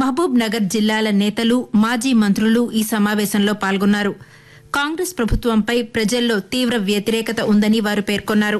మహబూబ్ నగర్ జిల్లాల నేతలు మాజీ మంత్రులు ఈ సమావేశంలో పాల్గొన్నారు కాంగ్రెస్ ప్రభుత్వంపై ప్రజల్లో తీవ్ర వ్యతిరేకత ఉందని వారు పేర్కొన్నారు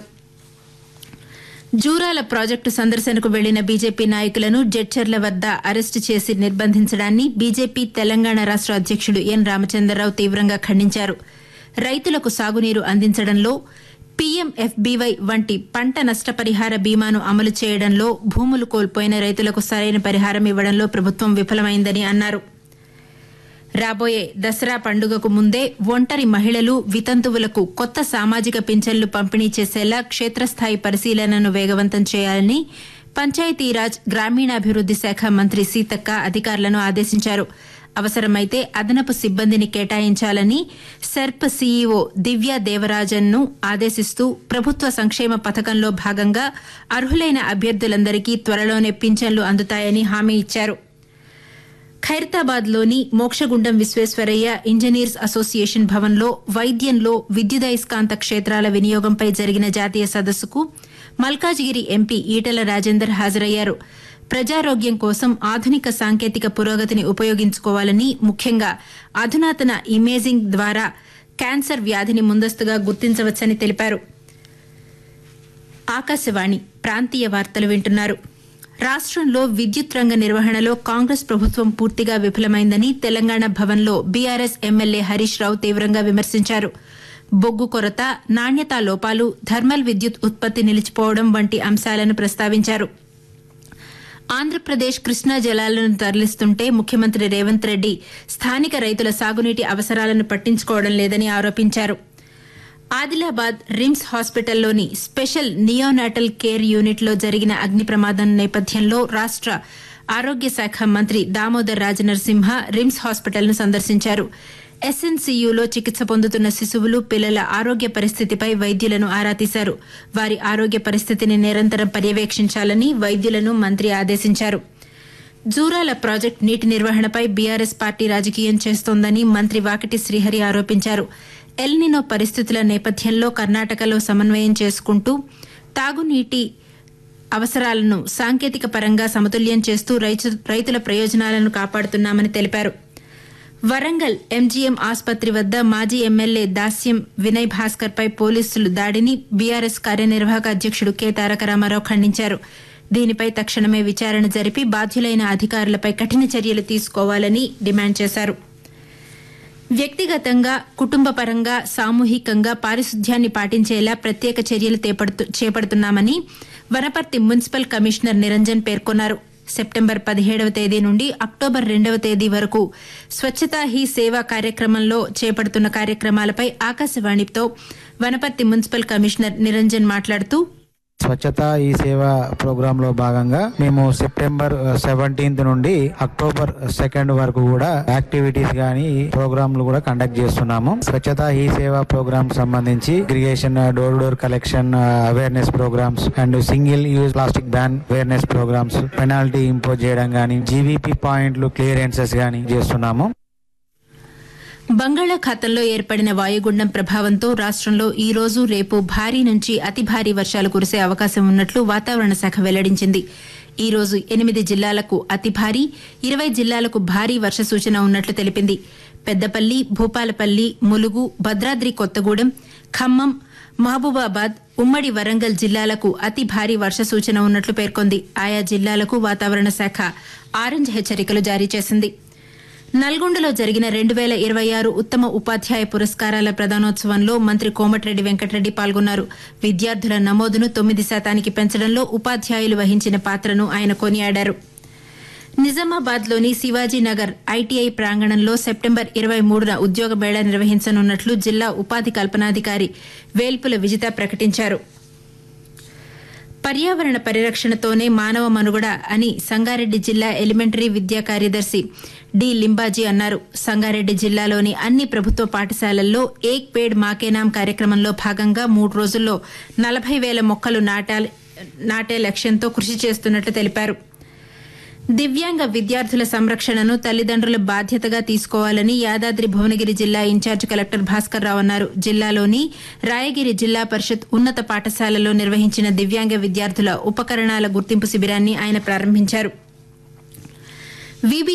జూరాల ప్రాజెక్టు సందర్శనకు వెళ్లిన బీజేపీ నాయకులను జడ్చర్ల వద్ద అరెస్టు చేసి నిర్బంధించడాన్ని బీజేపీ తెలంగాణ రాష్ట అధ్యక్షుడు ఎన్ రామచంద్రరావు తీవ్రంగా ఖండించారు రైతులకు సాగునీరు అందించడంలో పీఎంఎఫ్బీవై వంటి పంట నష్టపరిహార బీమాను అమలు చేయడంలో భూములు కోల్పోయిన రైతులకు సరైన పరిహారం ఇవ్వడంలో ప్రభుత్వం విఫలమైందని అన్నారు రాబోయే దసరా పండుగకు ముందే ఒంటరి మహిళలు వితంతువులకు కొత్త సామాజిక పింఛన్లు పంపిణీ చేసేలా క్షేత్రస్థాయి పరిశీలనను వేగవంతం చేయాలని పంచాయతీరాజ్ గ్రామీణాభివృద్ది శాఖ మంత్రి సీతక్క అధికారులను ఆదేశించారు అవసరమైతే అదనపు సిబ్బందిని కేటాయించాలని సెర్ప్ సీఈఓ దివ్య దేవరాజన్ను ఆదేశిస్తూ ప్రభుత్వ సంక్షేమ పథకంలో భాగంగా అర్హులైన అభ్యర్థులందరికీ త్వరలోనే పింఛన్లు అందుతాయని హామీ ఇచ్చారు ఖైరతాబాద్లోని మోక్షగుండం విశ్వేశ్వరయ్య ఇంజనీర్స్ అసోసియేషన్ భవన్లో వైద్యంలో విద్యుదయస్కాంత క్షేత్రాల వినియోగంపై జరిగిన జాతీయ సదస్సుకు మల్కాజిగిరి ఎంపీ ఈటల రాజేందర్ హాజరయ్యారు ప్రజారోగ్యం కోసం ఆధునిక సాంకేతిక పురోగతిని ఉపయోగించుకోవాలని ముఖ్యంగా అధునాతన ఇమేజింగ్ ద్వారా క్యాన్సర్ వ్యాధిని ముందస్తుగా గుర్తించవచ్చని తెలిపారు ఆకాశవాణి ప్రాంతీయ వార్తలు వింటున్నారు రాష్ట్రంలో విద్యుత్ రంగ నిర్వహణలో కాంగ్రెస్ ప్రభుత్వం పూర్తిగా విఫలమైందని తెలంగాణ భవన్లో బీఆర్ఎస్ ఎమ్మెల్యే హరీష్ రావు తీవ్రంగా విమర్శించారు బొగ్గు కొరత నాణ్యతా లోపాలు థర్మల్ విద్యుత్ ఉత్పత్తి నిలిచిపోవడం వంటి అంశాలను ప్రస్తావించారు ఆంధ్రప్రదేశ్ కృష్ణా జలాలను తరలిస్తుంటే ముఖ్యమంత్రి రేవంత్ రెడ్డి స్థానిక రైతుల సాగునీటి అవసరాలను పట్టించుకోవడం లేదని ఆరోపించారు ఆదిలాబాద్ రిమ్స్ హాస్పిటల్లోని స్పెషల్ నియోనాటల్ కేర్ యూనిట్లో జరిగిన అగ్ని ప్రమాదం నేపథ్యంలో రాష్ట ఆరోగ్య శాఖ మంత్రి దామోదర్ రాజనరసింహ రిమ్స్ హాస్పిటల్ను సందర్శించారు ఎస్ఎన్సీయూలో చికిత్స పొందుతున్న శిశువులు పిల్లల ఆరోగ్య పరిస్థితిపై వైద్యులను ఆరా తీశారు వారి ఆరోగ్య పరిస్థితిని నిరంతరం పర్యవేక్షించాలని వైద్యులను మంత్రి ఆదేశించారు జూరాల ప్రాజెక్టు నీటి నిర్వహణపై బీఆర్ఎస్ పార్టీ రాజకీయం చేస్తోందని మంత్రి వాకటి శ్రీహరి ఆరోపించారు ఎల్నినో పరిస్థితుల నేపథ్యంలో కర్ణాటకలో సమన్వయం చేసుకుంటూ తాగునీటి అవసరాలను సాంకేతిక పరంగా సమతుల్యం చేస్తూ రైతుల ప్రయోజనాలను కాపాడుతున్నామని తెలిపారు వరంగల్ ఎంజీఎం ఆసుపత్రి వద్ద మాజీ ఎమ్మెల్యే దాస్యం వినయ్ భాస్కర్ పై పోలీసులు దాడిని బీఆర్ఎస్ కార్యనిర్వాహక అధ్యక్షుడు కె తారక రామారావు ఖండించారు దీనిపై తక్షణమే విచారణ జరిపి బాధ్యులైన అధికారులపై కఠిన చర్యలు తీసుకోవాలని డిమాండ్ చేశారు వ్యక్తిగతంగా కుటుంబ పరంగా సామూహికంగా పారిశుద్ధ్యాన్ని పాటించేలా ప్రత్యేక చర్యలు చేపడుతున్నామని వనపర్తి మున్సిపల్ కమిషనర్ నిరంజన్ పేర్కొన్నారు సెప్టెంబర్ పదిహేడవ తేదీ నుండి అక్టోబర్ రెండవ తేదీ వరకు స్వచ్ఛతా హీ సేవా కార్యక్రమంలో చేపడుతున్న కార్యక్రమాలపై ఆకాశవాణితో వనపర్తి మున్సిపల్ కమిషనర్ నిరంజన్ మాట్లాడుతూ స్వచ్ఛత ఈ సేవ ప్రోగ్రామ్ లో భాగంగా మేము సెప్టెంబర్ సెవెంటీన్త్ నుండి అక్టోబర్ సెకండ్ వరకు కూడా యాక్టివిటీస్ గానీ ప్రోగ్రాంలు కూడా కండక్ట్ చేస్తున్నాము స్వచ్ఛత ఈ సేవ ప్రోగ్రామ్ సంబంధించి irrigation door door collection awareness programs and single use plastic ban awareness programs penalty impose చేయడం గానీ జీవీపీ పాయింట్లు క్లియరెన్సెస్ గానీ చేస్తున్నాము బంగాళాఖాతంలో ఏర్పడిన వాయుగుండం ప్రభావంతో రాష్టంలో ఈ రోజు రేపు భారీ నుంచి అతి భారీ వర్షాలు కురిసే అవకాశం ఉన్నట్లు వాతావరణ శాఖ వెల్లడించింది ఈ రోజు ఎనిమిది జిల్లాలకు అతి భారీ ఇరవై జిల్లాలకు భారీ వర్ష సూచన ఉన్నట్లు తెలిపింది పెద్దపల్లి భూపాలపల్లి ములుగు భద్రాద్రి కొత్తగూడెం ఖమ్మం మహబూబాబాద్ ఉమ్మడి వరంగల్ జిల్లాలకు అతి భారీ వర్ష సూచన ఉన్నట్లు పేర్కొంది ఆయా జిల్లాలకు వాతావరణ శాఖ ఆరెంజ్ హెచ్చరికలు జారీ చేసింది నల్గొండలో జరిగిన రెండు వేల ఇరవై ఆరు ఉత్తమ ఉపాధ్యాయ పురస్కారాల ప్రదానోత్సవంలో మంత్రి కోమటిరెడ్డి వెంకటరెడ్డి పాల్గొన్నారు విద్యార్థుల నమోదును తొమ్మిది శాతానికి పెంచడంలో ఉపాధ్యాయులు వహించిన పాత్రను ఆయన కొనియాడారు నిజామాబాద్లోని శివాజీనగర్ ఐటీఐ ప్రాంగణంలో సెప్టెంబర్ ఇరవై మూడున ఉద్యోగ మేళా నిర్వహించనున్నట్లు జిల్లా ఉపాధి కల్పనాధికారి వేల్పుల విజిత ప్రకటించారు పర్యావరణ పరిరక్షణతోనే మానవ మనుగడ అని సంగారెడ్డి జిల్లా ఎలిమెంటరీ విద్యా కార్యదర్శి డి లింబాజీ అన్నారు సంగారెడ్డి జిల్లాలోని అన్ని ప్రభుత్వ పాఠశాలల్లో ఏక్ పేడ్ మాకేనాం కార్యక్రమంలో భాగంగా మూడు రోజుల్లో నలభై వేల మొక్కలు నాటే లక్ష్యంతో కృషి చేస్తున్నట్లు తెలిపారు దివ్యాంగ విద్యార్థుల సంరక్షణను తల్లిదండ్రుల బాధ్యతగా తీసుకోవాలని యాదాద్రి భువనగిరి జిల్లా ఇన్ఛార్జ్ కలెక్టర్ భాస్కర్ రావు అన్నారు జిల్లాలోని రాయగిరి జిల్లా పరిషత్ ఉన్నత పాఠశాలలో నిర్వహించిన దివ్యాంగ విద్యార్థుల ఉపకరణాల గుర్తింపు శిబిరాన్ని ఆయన ప్రారంభించారు